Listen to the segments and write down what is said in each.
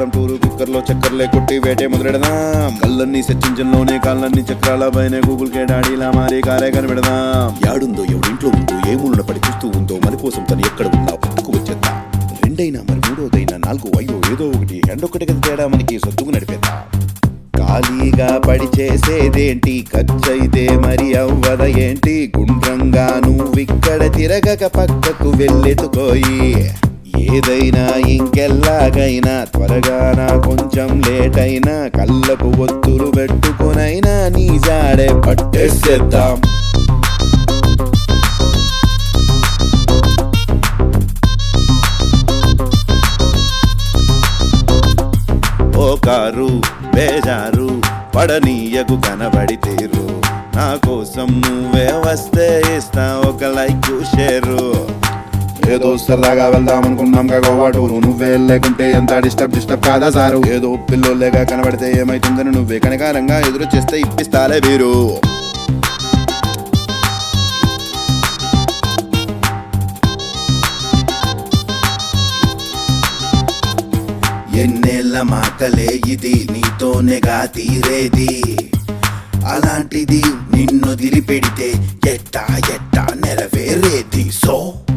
వేసేద్దాం టూరు కుక్కర్లో చక్కర్లే కొట్టి వేటే మొదలెడదాం కళ్ళన్నీ సెర్చ్ ఇంజిన్ లోనే కాళ్ళన్నీ చక్రాల పైన గూగుల్ కే డాడీలా మారి కారే కనిపెడదాం యాడుందో ఎవడింట్లో ఉందో ఏ మూలన పడి చూస్తూ ఉందో మన కోసం తను ఎక్కడ ఉందా పట్టుకు వచ్చేద్దాం రెండైనా మరి మూడోదైనా నాలుగో ఐదో ఏదో ఒకటి రెండొకటి కదా తేడా మనకి సొత్తుకు నడిపేద్దాం ఖాళీగా పడి చేసేదేంటి ఖర్చయితే మరి అవ్వద ఏంటి గుండ్రంగా నువ్విక్కడ తిరగక పక్కకు వెళ్ళెత్తుకోయి ఏదైనా ఇంకెల్లాగైనా త్వరగా నా కొంచెం లేట్ అయినా కళ్ళకు ఒత్తులు పెట్టుకునైనా నీ జాడే పట్టేసేద్దాం ఓ కారు బేజారు పడనీయకు కనబడి తీరు నా కోసం నువ్వే వస్తే ఇస్తా ఒక లైక్ షేరు ఏదో సరదాగా వెళ్దాం అనుకున్నాం గోవా టూరు నువ్వే లేకుంటే ఎంత డిస్టర్బ్ డిస్టర్బ్ కాదా సారు ఏదో పిల్లోలేగా కనబడితే ఏమైతుందని నువ్వే కనకారంగా ఎదురు చేస్తే ఇప్పిస్తాలే వీరు ఎన్నేళ్ళ మాటలే ఇది నీతోనేగా తీరేది అలాంటిది నిన్ను దిలిపెడితే ఎట్టా ఎట్టా నెరవేరేది సో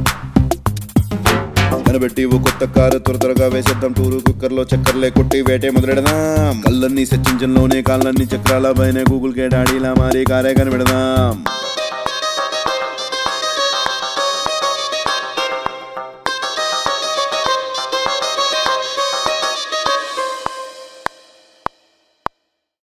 కనబెట్టి ఓ కొత్త కారు త్వర త్వరగా వేసేద్దాం టూరు కుక్కర్లో చక్కర్లే కొట్టి వేటే మొదలెడదాం కళ్ళన్నీ సెర్చ్ ఇంజిన్ లోనే కాళ్ళన్నీ చక్రాల పైన గూగుల్ కే డాడీలా మారి కారే కనిపెడదాం